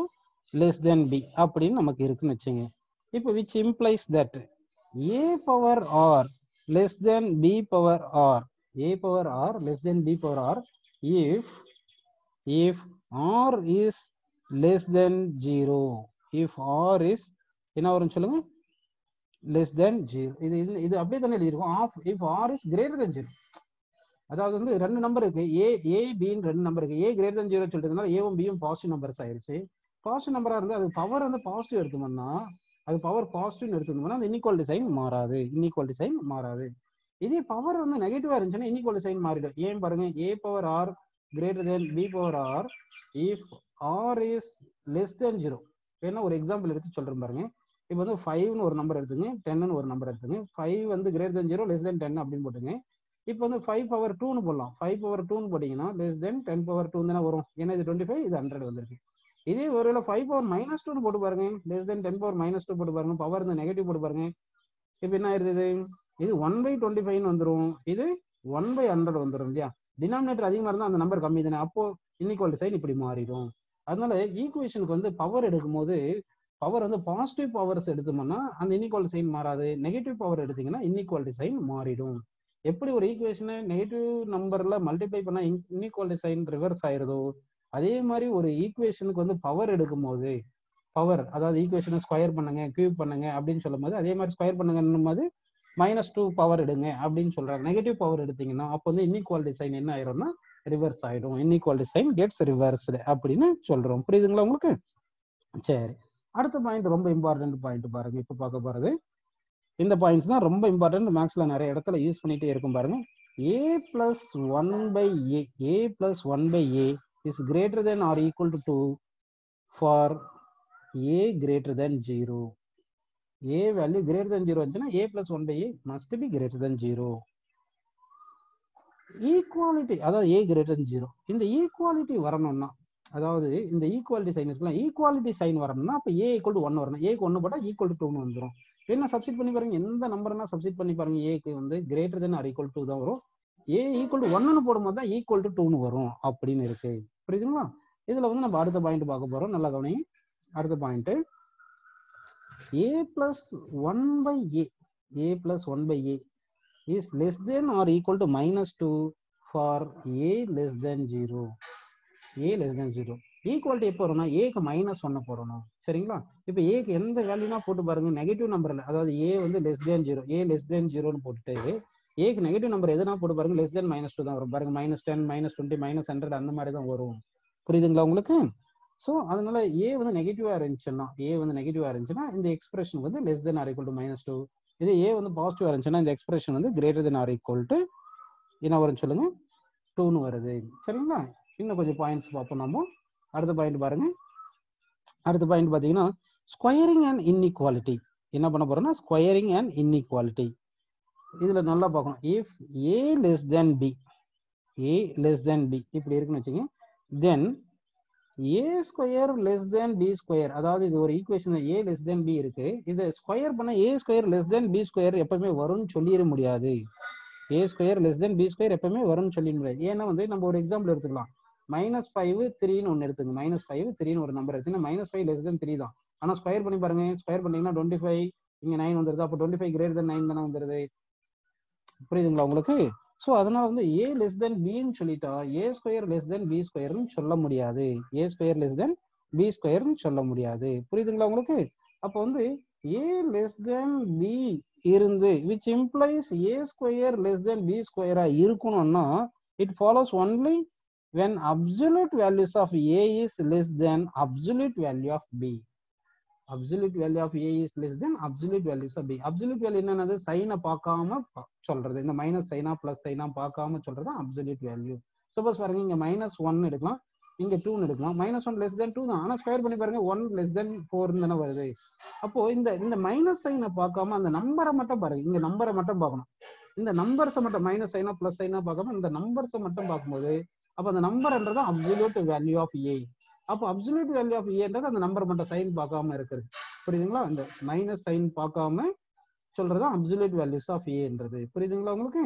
less than b அப்படின்னு நமக்கு இருக்குன்னு வச்சுங்க இப்போ which implies that a power r less than b power r a power r less than b power r if if r is less than zero if r is என்ன வரும்னு சொல்லுங்க less than zero இது இது இது அப்படியே தானே எழுதியிருக்கும் of if r is greater than zero அதாவது வந்து ரெண்டு நம்பர் இருக்கு ஏ ஏ பின்னு ரெண்டு நம்பர் இருக்கு ஏ கிரேட்டர் தென் ஜீரோ சொல்றதுனால ஏவும் பியும் பாசிட்டிவ் நம்பர்ஸ் ஆயிருச்சு பாசிட்டிவ் நம்பரா இருந்து அது பவர் வந்து பாசிட்டிவ் எடுத்தோம்னா அது பவர் பாசிட்டிவ் எடுத்தோம்னா அந்த இன்இக்வாலிட்டி சைன் மாறாது இன்இக்வாலிட்டி சைன் மாறாது இதே பவர் வந்து நெகட்டிவா இருந்துச்சுன்னா இன்இக்வாலிட்டி சைன் மாறிடும் ஏன் பாருங்க a power r greater than b power r if r is less than zero வேணா ஒரு எக்ஸாம்பிள் எடுத்து சொல்றேன் பாருங்க இப்போ வந்து ஃபைவ்னு ஒரு நம்பர் எடுத்துங்க டென்னு ஒரு நம்பர் எடுத்துங்க ஃபைவ் வந்து greater than zero less than ten அப்படின்னு போட்டுங்க இப்போ வந்து ஃபைவ் பவர் டூன்னு போடலாம் ஃபைவ் பவர் டூன்னு போட்டிங்கன்னா less than ten power two தானே வரும் ஏன்னா இது டுவெண்ட்டி ஃபைவ் இது ஹண்ட்ரட் வந்திருக்கு இதே ஒருவேளை ஃபைவ் பவர் மைனஸ் டூன்னு போட்டு பாருங்க less than ten power minus two போட்டு பாருங்க பவர் இந்த நெகட்டிவ் போட்டு பாருங்க இப்போ என்ன ஆயிருது இது ஒன் பை டுவெண்ட்டி ஃபைவ்னு வந்துடும் இது ஒன் பை ஹண்ட்ரட் வந்துடும் இல்லையா டினாமினேட்டர் அதிகமாக இருந்தால் அந்த நம்பர் கம்மி தானே அப்போ இன்இக்வாலிட்டி சைன் இப்படி மாறிடும் அதனால ஈக்குவேஷனுக்கு வந்து பவர் எடுக்கும்போது பவர் வந்து பாசிட்டிவ் பவர்ஸ் எடுத்தோம்னா அந்த இன்இக்வாலிட்டி சைன் மாறாது நெகட்டிவ் பவர் எடுத்தீங்கன்னா இன்இக்வாலிட்டி சைன் மாறிடும் எப்படி ஒரு ஈக்குவேஷனை நெகட்டிவ் நம்பர்ல மல்டிப்ளை பண்ணா இன்இக்வாலிட்டி சைன் ரிவர்ஸ் ஆயிருதோ அதே மாதிரி ஒரு ஈக்குவேஷனுக்கு வந்து பவர் எடுக்கும் போது பவர் அதாவது ஈக்குவேஷனை ஸ்கொயர் பண்ணுங்க கியூப் பண்ணுங்க அப்படின்னு சொல்லும் போது அதே மாதிரி ஸ்கொயர் பண்ணுங்கன்னும் போது மைனஸ் டூ பவர் எடுங்க அப்படின்னு சொல்றாங்க நெகட்டிவ் பவர் எடுத்தீங்கன்னா அப்போ வந்து இன்இக்வாலிட்டி சைன் என்ன ஆயிரும்னா ரிவர்ஸ் ஆயிடும் இன்இக்வாலிட்டி சைன் கெட்ஸ் ரிவர்ஸ்டு அப்படின்னு சொல்றோம் புரியுதுங்களா உங்களுக்கு சரி அடுத்த பாயிண்ட் ரொம்ப இம்பார்ட்டன்ட் பாயிண்ட் பாருங்க இப்போ பார்க்க போறது இந்த பாயிண்ட்ஸ் தான் ரொம்ப இம்பார்ட்டன்ட் மேக்ஸ்ல நிறைய இடத்துல யூஸ் பண்ணிட்டே இருக்கும் பாருங்க a plus one by a a plus one by a is greater than or equal to two for a greater than zero a value greater than zero வந்துச்சுன்னா a plus one by a must be greater than zero equality அதாவது a greater than zero இந்த equality வரணும்னா அதாவது இந்த equality sign இருக்கலாம் equality sign வரணும்னா அப்போ ஏ equal to one வரணும் ஏக்கு ஒன்று போட்டால் ஈக்குவல் டு டூன்னு வந்துடும் என்ன சப்ஸ்டிட் பண்ணி பாருங்க எந்த நம்பர்னா சப்ஸ்டிட் பண்ணி பாருங்க ஏக்கு வந்து greater than or equal to தான் வரும் ஏ ஈக்குவல் டு ஒன்னு போடும்போது தான் ஈக்குவல் டு டூன்னு வரும் அப்படின்னு இருக்கு புரியுதுங்களா இதுல வந்து நம்ம அடுத்த பாயிண்ட் பார்க்க போறோம் நல்லா கவனி அடுத்த point a plus one by a a plus one by a is less than or equal to minus two for a less than zero a less than zero equality எப்போ வரும்னா ஏக்கு மைனஸ் ஒன்னு போடணும் சரிங்களா இப்போ ஏக்கு எந்த வேல்யூனா போட்டு பாருங்க நெகட்டிவ் நம்பர்ல அதாவது ஏ வந்து less than zero a less than ஜீரோன்னு போட்டுட்டு ஏக்கு நெகட்டிவ் நம்பர் எதுனா போட்டு பாருங்க லெஸ் தேன் மைனஸ் டூ தான் வரும் பாருங்க minus ten minus twenty minus hundred அந்த மாதிரி தான் வரும் புரியுதுங்களா உங்களுக்கு ஸோ அதனால ஏ வந்து நெகட்டிவா இருந்துச்சுன்னா ஏ வந்து நெகட்டிவா இருந்துச்சுன்னா இந்த எக்ஸ்பிரஷன் வந்து less than or equal to minus two இது ஏ வந்து பாசிட்டிவா இருந்துச்சுன்னா இந்த எக்ஸ்பிரஷன் வந்து greater than or equal to என்ன வரும்னு சொல்லுங்க டூன்னு வருது சரிங்களா இன்னும் கொஞ்சம் பாயிண்ட்ஸ் பார்ப்போம் நம்ம அடுத்த பாயிண்ட் பாருங்க அடுத்த பாயிண்ட் பார்த்தீங்கன்னா ஸ்கொயரிங் அண்ட் இன்இக்வாலிட்டி என்ன பண்ண போறோம்னா ஸ்கொயரிங் அண்ட் இன்இக்வாலிட்டி இதுல நல்லா பார்க்கணும் if a less than b a less than b இப்படி இருக்குன்னு வச்சுங்க then a square less than b square அதாவது இது ஒரு equation a less than b இருக்கு இதை ஸ்கொயர் பண்ண a square less than b square எப்பவுமே வரும்னு சொல்லிட முடியாது a square less than b square எப்பவுமே வரும்னு சொல்லிட முடியாது ஏன்னா வந்து நம்ம ஒரு எக்ஸாம்பிள் எடுத்துக்கலாம் மைனஸ் ஃபைவ் த்ரீன்னு ஒன்று எடுத்துங்க மைனஸ் ஃபைவ் த்ரீன்னு ஒரு நம்பர் எடுத்துங்க minus five less than three தான் ஆனால் ஸ்கொயர் பண்ணி பாருங்க ஸ்கொயர் பண்ணீங்கன்னா டுவெண்ட்டி ஃபைவ் இங்கே நைன் வந்துருது அப்போ twenty five great than nine தானே வந்துருது புரியுதுங்களா உங்களுக்கு ஸோ அதனால வந்து ஏ லெஸ் தென் பின்னு சொல்லிட்டா a square less than b ஸ்கொயர்னு சொல்ல முடியாது a square less than b ஸ்கொயர்னு சொல்ல முடியாது புரியுதுங்களா உங்களுக்கு அப்போ வந்து ஏ லெஸ் தென் பி இருந்து which implies a square less than b ஸ்கொயரா இருக்கணும்னா it follows only when absolute values of a is less than absolute value of b absolute value of a is less than absolute values of b absolute value என்னது சைனை பார்க்காம சொல்றது இந்த minus China plus China பார்க்காம சொல்றது absolute value suppose பாருங்க இங்க minus one எடுக்கலாம் இங்க டூன்னு எடுக்கலாம் minus one less than two தான் ஆனா ஸ்கொயர் பண்ணி பாருங்க ஒன் லெஸ் தென் ஃபோர் தானே வருது அப்போ இந்த இந்த மைனஸ் சைனை பார்க்காம அந்த நம்பரை மட்டும் பாருங்க இங்க நம்பரை மட்டும் பார்க்கணும் இந்த நம்பர்ஸை மட்டும் மைனஸ் சைனா பிளஸ் சைனா பார்க்காம இந்த நம்பர்ஸை மட்டும் பார்க்கும்போது அப்போ அந்த நம்பர்ன்றது அப்சல்யூட் வேல்யூ ஆஃப் ஏ அப்போ அப்சல்யூட் வேல்யூ ஆஃப் ஏன்றது அந்த நம்பர் மட்டும் சைன் பார்க்காம இருக்கிறது புரியுதுங்களா அந்த மைனஸ் சைன் பார்க்காம சொல்றது அப்சல்யூட் வேல்யூஸ் ஆஃப் ஏன்றது புரியுதுங்களா உங்களுக்கு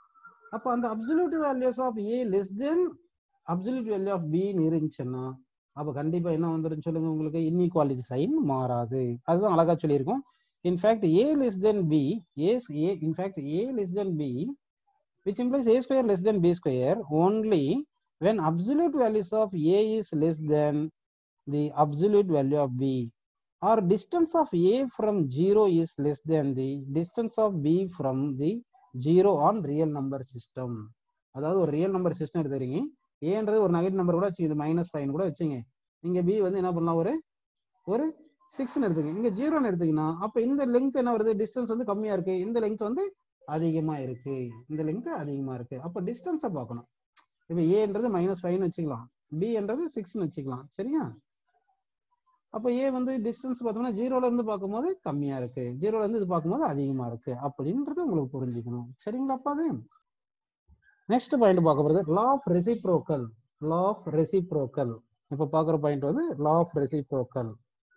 அப்போ அந்த absolute values of a less than absolute value of பின்னு இருந்துச்சுன்னா அப்ப கண்டிப்பா என்ன வந்துடும் சொல்லுங்க உங்களுக்கு இன்இக்வாலிட்டி சைன் மாறாது அதுதான் அழகா சொல்லியிருக்கோம் in fact a less than b a a in fact a less than b which implies a square less than b square only when absolute values of a is less than the absolute value of b or distance of a from 0 is less than the distance of b from the 0 on real number system அதாவது ஒரு real number system எடுத்துக்கிறீங்க ஏன்றது ஒரு negative number கூட வச்சுங்க இது minus five கூட வச்சுங்க இங்க பி வந்து என்ன பண்ணலாம் ஒரு ஒரு சிக்ஸ்னு எடுத்துங்க இங்க ஜீரோன்னு எடுத்தீங்கன்னா அப்ப இந்த லெங்த் என்ன வருது டிஸ்டன்ஸ் வந்து கம்மியா இருக்கு இந்த லெங்த் வந்து அதிகமா இருக்கு இந்த லெங்த் அதிகமா இருக்கு அப்ப டிஸ்டன்ஸை பார்க்கணும் இப்ப ஏன்றது மைனஸ் ஃபைவ்னு வச்சுக்கலாம் பி என்றது சிக்ஸ்னு வச்சுக்கலாம் சரியா அப்ப ஏ வந்து டிஸ்டன்ஸ் பார்த்தோம்னா ஜீரோல இருந்து பார்க்கும்போது கம்மியா இருக்கு ஜீரோல இருந்து இது பார்க்கும்போது அதிகமா இருக்கு அப்படின்றது உங்களுக்கு புரிஞ்சுக்கணும் சரிங்களாப்பா அது நெக்ஸ்ட் பாயிண்ட் பார்க்க போறது law of reciprocal law of reciprocal இப்ப பாக்குற பாயிண்ட் வந்து law of reciprocal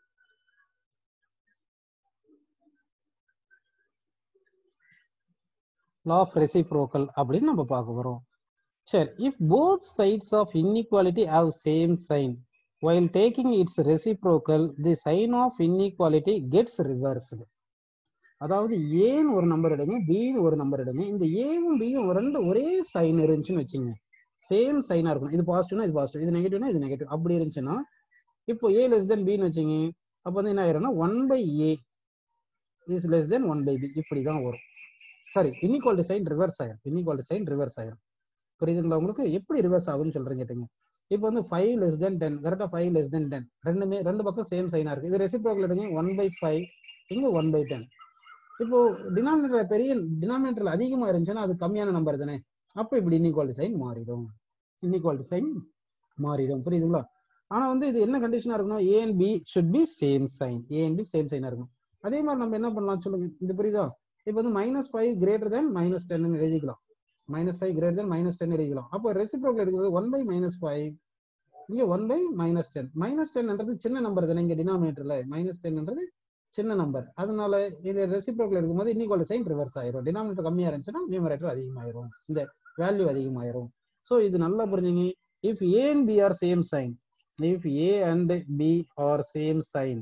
law of reciprocal அப்படின்னு நம்ம பார்க்க போறோம் சரி if both sides of inequality have same sign while taking its reciprocal the sign of inequality gets reversed அதாவது ஏன்னு ஒரு நம்பர் எடுங்க பின்னு ஒரு நம்பர் எடுங்க இந்த ஏவும் பியும் ரெண்டு ஒரே சைன் இருந்துச்சுன்னு வச்சுங்க சேம் சைனா இருக்கணும் இது பாசிட்டிவ்னா இது பாசிட்டிவ் இது நெகட்டிவ்னா இது நெகட்டிவ் அப்படி இருந்துச்சுன்னா இப்போ ஏ லெஸ் தென் பின்னு வச்சுங்க அப்போ வந்து என்ன ஆயிரும்னா one by a is less than one by b இப்படி தான் வரும் சாரி இன்இக்வாலிட்டி சைன் ரிவர்ஸ் ஆயிரும் இன்இக்வாலிட்டி சைன் ரிவர்ஸ் ஆயிரும் புரியுதுங்களா உங்களுக்கு எப்படி ரிவர்ஸ் ஆகும்னு சொல்றேன் கேட்டுங்க இப்போ வந்து ஃபைவ் லெஸ் தென் டென் கரெக்டாக ஃபைவ் லெஸ் தென் டென் ரெண்டுமே ரெண்டு பக்கம் சேம் சைனா இருக்கு இது ரெசிப்ரோக்கல் எடுங்க ஒன் பை ஃபைவ் இங்க ஒன் பை டென் இப்போ டினாமினேட்டர் பெரிய டினாமினேட்டர்ல அதிகமா இருந்துச்சுன்னா அது கம்மியான நம்பர் தானே அப்போ இப்படி இன்இக்வாலிட்டி சைன் மாறிடும் இன்இக்வாலிட்டி சைன் மாறிடும் புரியுதுங்களா ஆனா வந்து இது என்ன கண்டிஷனா இருக்கணும் a and b should be same sign a and b same சைனா இருக்கணும் அதே மாதிரி நம்ம என்ன பண்ணலாம் சொல்லுங்க இது புரியுதா இப்போ வந்து minus five greater than minus ten எழுதிக்கலாம் minus five greater than minus ten எழுதிக்கலாம் அப்போ ரெசிப்ரோக்கல் எடுக்கிறது ஒன் பை மைனஸ் ஃபைவ் இங்க one by minus ten minus டென்ன்றது சின்ன நம்பர் தானே இங்க டினாமினேட்டர்ல மைனஸ் டென்ன்றது சின்ன நம்பர் அதனால இது ரெசிப்ரோக்கல் எடுக்கும்போது இன்இக்வாலிட்டி சைன் ரிவர்ஸ் ஆயிரும் டினாமினேட்டர் கம்மியா இருந்துச்சுன்னா நியூமரேட்டர் அதிகமாயிரும் இந்த வேல்யூ அதிகமாயிரும் ஸோ இது நல்லா புரிஞ்சுங்க if a and b are same sign if a and b are same sign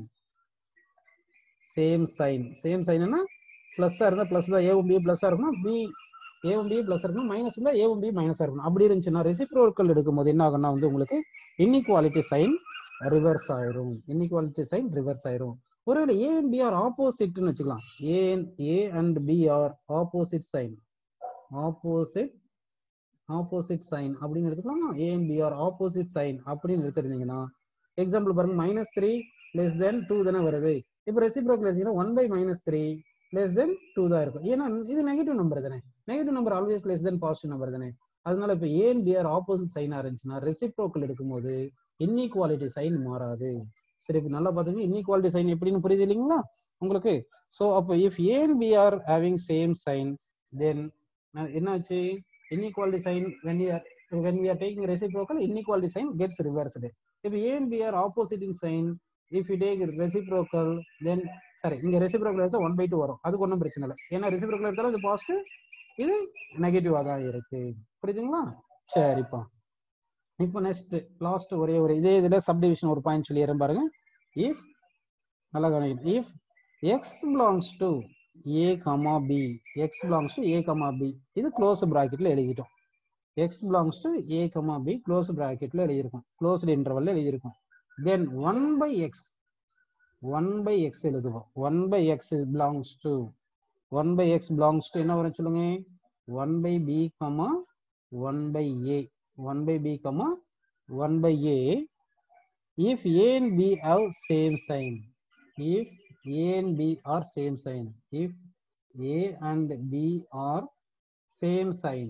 same sign same சைன்னா பிளஸ்ஸா இருந்தா பிளஸ் தான் ஏவும் பி பிளஸ்ஸா இருக்கணும் பி ஏவும் பி பிளஸ் இருக்கணும் மைனஸ் இருந்தா ஏவும் பி மைனஸா இருக்கணும் அப்படி இருந்துச்சுன்னா ரெசிப்ரோக்கல் எடுக்கும்போது என்ன ஆகும்னா வந்து உங்களுக்கு இன்இக்வாலிட்டி சைன் ரிவர்ஸ் ஆயிரும் இன்இக்வாலிட்டி சைன் ரிவர்ஸ் ஆயிரும் ஒருவேளை ஏ அண்ட் பி ஆர் ஆப்போசிட்னு வச்சுக்கலாம் a a and b are opposite sign opposite opposite sign அப்படின்னு எடுத்துக்கலாமா a and b are opposite sign அப்படின்னு எடுத்துருந்தீங்கன்னா எக்ஸாம்பிள் பாருங்க minus three less than two தானே வருது இப்போ ரெசிப்ரோக்கல் எடுத்தீங்கன்னா one by minus three less than two தான் இருக்கும் ஏன்னா இது நெகட்டிவ் நம்பர் தானே நெகட்டிவ் நம்பர் ஆல்வேஸ் லெஸ் தென் பாசிட்டிவ் நம்பர் தானே அதனால இப்போ a and b are opposite சைனா இருந்துச்சுன்னா ரெசிப்ரோக்கல் எடுக்கும்போது இன்இக்வாலிட்டி சைன் மாறாது சரி இப்போ நல்லா பாத்துங்க இன்இக்வாலிட்டி சைன் எப்படின்னு புரியுது இல்லைங்களா உங்களுக்கு ஸோ அப்போ if a and b are having same sign then என்னாச்சு inequality sign when you are when we are taking reciprocal inequality sign gets reversed இப்போ a and b are opposite in sign if you take reciprocal then சரி இங்க reciprocal எடுத்தா one by two வரும் அதுக்கு ஒன்றும் பிரச்சனை இல்லை ஏன்னா ரெசிப்ரோக்கல் எடுத்தாலும் இது பாசிட்டிவ் இது நெகட்டிவா தான் இருக்கு புரியுதுங்களா சரிப்பா இப்போ நெக்ஸ்ட் லாஸ்ட் ஒரே ஒரு இதே இதுல சப்டிவிஷன் ஒரு பாயிண்ட் சொல்லி பாருங்க இஃப் நல்லா கவனிக்கணும் if x belongs to a comma b x belongs to a comma b இது க்ளோஸ் பிராக்கெட்ல எழுதிட்டோம் x belongs to a comma b close பிராக்கெட்ல எழுதியிருக்கும் க்ளோஸ்டு இன்டர்வல்ல எழுதியிருக்கும் then one by x one by x எழுதுவோம் one by x belongs to one by x belongs to என்ன வரும் சொல்லுங்க one by b comma one by a one by b comma one by a if a and b have same sign if a and b are same sign if a and b are same sign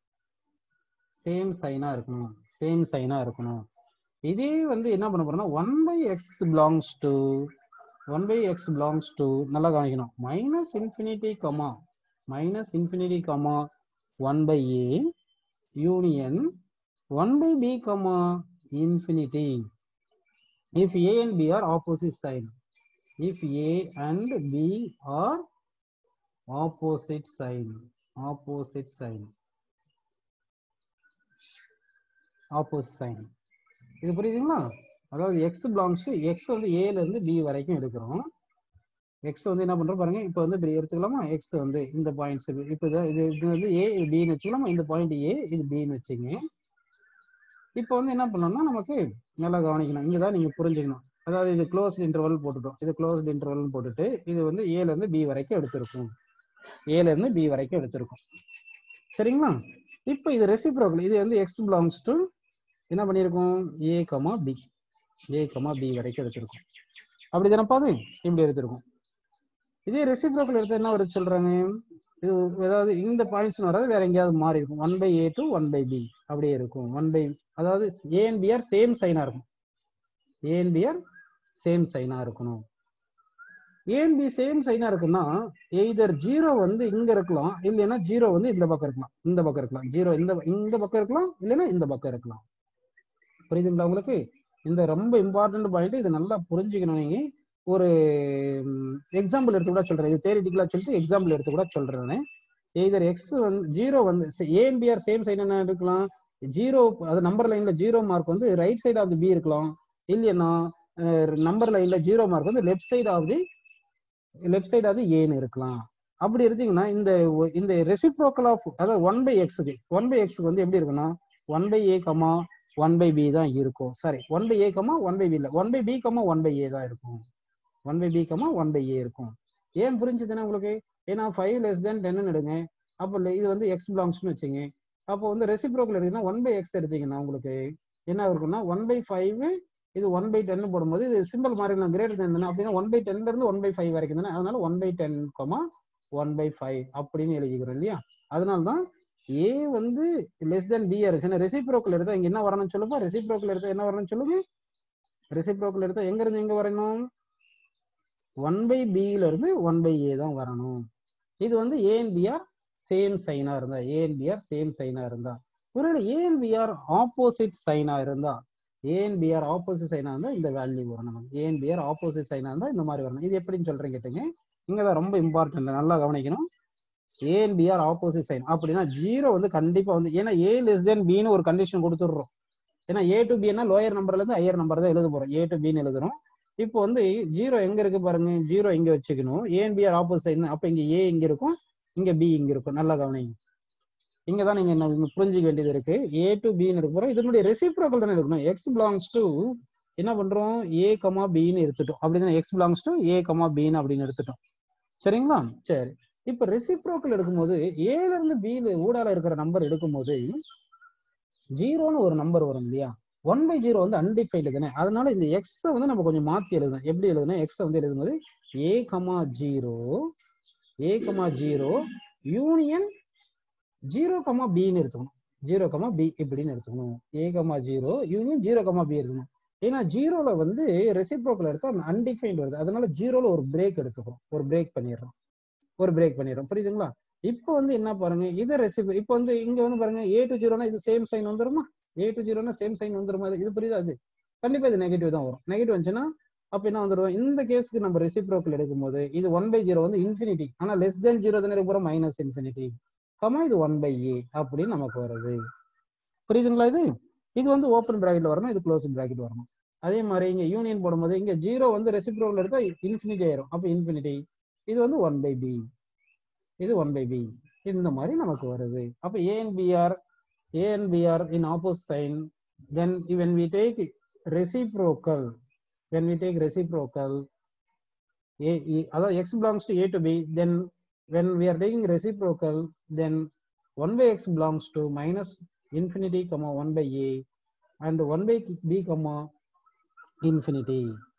same சைனா இருக்கணும் same சைனா இருக்கணும் இதே வந்து என்ன பண்ண போறோம்னா one by x belongs to one by x belongs to நல்லா கவனிக்கணும் minus infinity comma minus infinity comma one by a union one by b comma infinity if A and B are opposite sign. If A and B are opposite sign, opposite sign, opposite sign. இது புரியுதுங்களா அதாவது X belongs X வந்து ஏல இருந்து b வரைக்கும் எடுக்கிறோம் X வந்து என்ன பண்றோம் பாருங்க இப்போ வந்து இப்படி எடுத்துக்கலாமா எக்ஸ் வந்து இந்த பாயிண்ட்ஸ் இப்போ இது இது இது வந்து ஏ இது பின்னு வச்சுக்கலாமா இந்த பாயிண்ட் ஏ இது பின்னு வச்சுங்க இப்போ வந்து என்ன பண்ணோம்னா நமக்கு நல்லா கவனிக்கணும் இங்கே தான் நீங்க புரிஞ்சுக்கணும் அதாவது இது க்ளோஸ்ட் இன்டர்வல் போட்டுட்டோம் இது க்ளோஸ்ட் இன்டர்வல் போட்டுட்டு இது வந்து ஏல இருந்து பி வரைக்கும் எடுத்திருக்கும் ஏல இருந்து பி வரைக்கும் எடுத்திருக்கும் சரிங்களா இப்போ இது ரெசிப்ரோக்கல் இது வந்து எக்ஸ் பிலாங்ஸ் டு என்ன பண்ணியிருக்கோம் a comma b a comma b வரைக்கும் எடுத்திருக்கும் அப்படி தானப்பா அது இப்படி எடுத்திருக்கும் இதே ரெசிப்ரோக்கல் எடுத்து என்ன வருது சொல்றாங்க இது ஏதாவது இந்த பாயிண்ட்ஸ் வராது வேற எங்கேயாவது மாறி இருக்கும் one by a to one by b அப்படியே இருக்கும் ஒன் பை அதாவது ஏ அண்ட் பிஆர் சேம் சைனா இருக்கும் ஏ அண்ட் பிஆர் சேம் சைனா இருக்கணும் ஏன் பி சேம் சைனா இருக்குன்னா எய்தர் ஜீரோ வந்து இங்க இருக்கலாம் இல்லைன்னா ஜீரோ வந்து இந்த பக்கம் இருக்கலாம் இந்த பக்கம் இருக்கலாம் ஜீரோ இந்த இந்த பக்கம் இருக்கலாம் இல்லைன்னா இந்த பக்கம் இருக்கலாம் புரியுதுங்களா உங்களுக்கு இந்த ரொம்ப இம்பார்ட்டன்ட் பாயிண்ட் இது நல்லா புரிஞ்சுக்கணும் நீங்க ஒரு எக்ஸாம்பிள் எடுத்து கூட சொல்றேன் இது தேரிட்டிக்கலா சொல்லிட்டு எக்ஸாம்பிள் எடுத்து கூட சொல்றேன் எய்தர் எக்ஸ் வந்து ஜீரோ வந்து ஏஎன்பிஆர் சேம் சைன் என்ன இருக்கலாம் ஜீரோ அது நம்பர் லைன்ல ஜீரோ மார்க் வந்து right side of the b இருக்கலாம் இல்லைன்னா நம்பர் லைன்ல ஜீரோ மார்க் வந்து left side of the left side of the ஏன்னு இருக்கலாம் அப்படி எடுத்தீங்கன்னா இந்த ஒ- இந்த ரெசிப்ரோக்கல் ஆஃப் அதாவது ஒன் பை எக்ஸுக்கு ஒன் பை எக்ஸுக்கு வந்து எப்படி இருக்குன்னா one by a comma one by b தான் இருக்கும் sorry one by a comma one by b இல்லை one by b comma one by a தான் இருக்கும் one by b comma one by a இருக்கும் ஏன் புரிஞ்சுதுன்னா உங்களுக்கு ஏன்னா ஃபைவ் லெஸ் தென் டென்னு எடுங்க அப்போ இல்லை இது வந்து எக்ஸ் பிலாங்ஸ்னு வச்சுங்க அப்போ வந்து ரெசிப்ரோக்கல் எடுத்தீங்கன்னா ஒன் பை எக்ஸ் எடுத்தீங்கன்னா உங்களுக்கு என்ன இருக்கும்னா ஒன் பை ஃபைவ் இது ஒன் பை டென் போடும்போது இது சிம்பிள் மாறிடலாம் கிரேட்டர் தென் அப்படின்னா ஒன் பை டென்ல இருந்து ஒன் பை ஃபைவ் வரைக்கும் தானே அதனால one by ten comma one by five அப்படின்னு எழுதிக்கிறோம் இல்லையா அதனால தான் ஏ வந்து லெஸ் தென் பி இருக்கு ரெசிப்ரோக்கல் எடுத்தா இங்க என்ன வரணும்னு சொல்லுப்பா ரெசிப்ரோக்கல் எடுத்தா என்ன வரணும்னு சொல்லுங்க ரெசிப்ரோக்கல் எடுத்தா எங்க இருந்து எங்க வரணும் ஒன் பை பில இருந்து ஒன் பை ஏ தான் வரணும் இது வந்து ஏ அண்ட் பிஆர் சேம் சைனா இருந்தா ஏ அண்ட் பிஆர் சேம் சைனா இருந்தா ஒருவேளை ஏ அண்ட் பிஆர் ஆப்போசிட் சைனா இருந்தா ஏ அண்ட் பிஆர் ஆப்போசிட் சைனா இருந்தா இந்த வேல்யூ வரும் நமக்கு ஏ அண்ட் பிஆர் ஆப்போசிட் சைனா இருந்தா இந்த மாதிரி வரணும் இது எப்படின்னு சொல்றேன் கேட்டுங்க இங்கதான் ரொம்ப இம்பார்ட்டன்ட் நல்லா கவனிக்கணும் a and b are opposite sign அப்படின்னா ஜீரோ வந்து கண்டிப்பா வந்து ஏன்னா ஏ லெஸ் தென் பின்னு ஒரு கண்டிஷன் கொடுத்துடுறோம் ஏன்னா ஏ டு பின்னா லோயர் நம்பர்ல இருந்து ஹையர் நம்பர் தான் எழுத போறோம் ஏ டு பின்னு எழுதுறோம் இப்போ வந்து ஜீரோ எங்க இருக்கு பாருங்க ஜீரோ இங்க வச்சுக்கணும் a and b are opposite sign அப்ப இங்க ஏ இங்க இருக்கும் இங்க பி இங்க இருக்கும் நல்லா கவனிங்க இங்க தான் நீங்க என்ன புரிஞ்சுக்க வேண்டியது இருக்கு ஏ டு பின்னு எடுக்க போறோம் இதனுடைய ரெசிப்ரோக்கல் தானே எடுக்கணும் எக்ஸ் பிலாங்ஸ் டு என்ன பண்றோம் ஏ கமா பின்னு எடுத்துட்டோம் அப்படிதான் x belongs to a comma பின்னு அப்படின்னு எடுத்துட்டோம் சரிங்களா சரி இப்ப ரெசிப்ரோக்கல் எடுக்கும்போது ஏல இருந்து பில ஊடால இருக்கிற நம்பர் எடுக்கும்போது ஜீரோன்னு ஒரு நம்பர் வரும் இல்லையா ஒன் பை ஜீரோ வந்து அன்டிஃபைன்டு தானே அதனால இந்த எக்ஸ வந்து நம்ம கொஞ்சம் மாத்தி எழுதணும் எப்படி எழுதணும் எக்ஸ வந்து எழுதும்போது a comma zero a comma zero union zero comma பின்னு எடுத்துக்கணும் ஜீரோ கமா பி இப்படின்னு எடுத்துக்கணும் a comma zero union zero comma b எடுத்துக்கணும் ஏன்னா ஜீரோல வந்து ரெசிப்ரோக்கல் எடுத்தா அன்டிஃபைன்டு வருது அதனால ஜீரோல ஒரு பிரேக் எடுத்துக்கிறோம் ஒரு பிரேக் பண்ணிடுறோம் ஒரு பிரேக் பண்ணிடுறோம் புரியுதுங்களா இப்போ வந்து என்ன பாருங்க இது ரெசிபி இப்போ வந்து இங்க வந்து பாருங்க ஏ டு ஜீரோனா இது சேம் சைன் வந்துருமா ஏ டு ஜீரோனா சேம் சைன் வந்துருமா இது புரியுதா அது கண்டிப்பா இது நெகட்டிவ் தான் வரும் நெகட்டிவ் வந்துச்சுன்னா அப்ப என்ன வந்துடும் இந்த கேஸ்க்கு நம்ம ரெசிப்ரோக்கல் எடுக்கும்போது இது ஒன் பை ஜீரோ வந்து இன்ஃபினிட்டி ஆனா லெஸ் தென் ஜீரோ தானே எடுக்க போறோம் மைனஸ் இன்ஃபினிட்டி கமா இது ஒன் பை ஏ அப்படின்னு நமக்கு வருது புரியுதுங்களா இது இது வந்து ஓப்பன் பிராக்கெட்ல வரணும் இது க்ளோஸ் பிராக்கெட் வரணும் அதே மாதிரி இங்க யூனியன் போடும்போது இங்க ஜீரோ வந்து ரெசிப்ரோக்கல் எடுத்தா இன்ஃபினிட்டி ஆயிரும் அப்ப இன்ஃபினிட்டி இது வந்து ஒன் பை பி இது ஒன் பை பி இந்த மாதிரி நமக்கு வருது அப்ப a and b are a and b are in opposite sign then when we take reciprocal when we take reciprocal a, e- அதாவது x belongs to a to b then when we are taking reciprocal then 1 by x belongs to minus infinity comma 1 by a and 1 by b comma infinity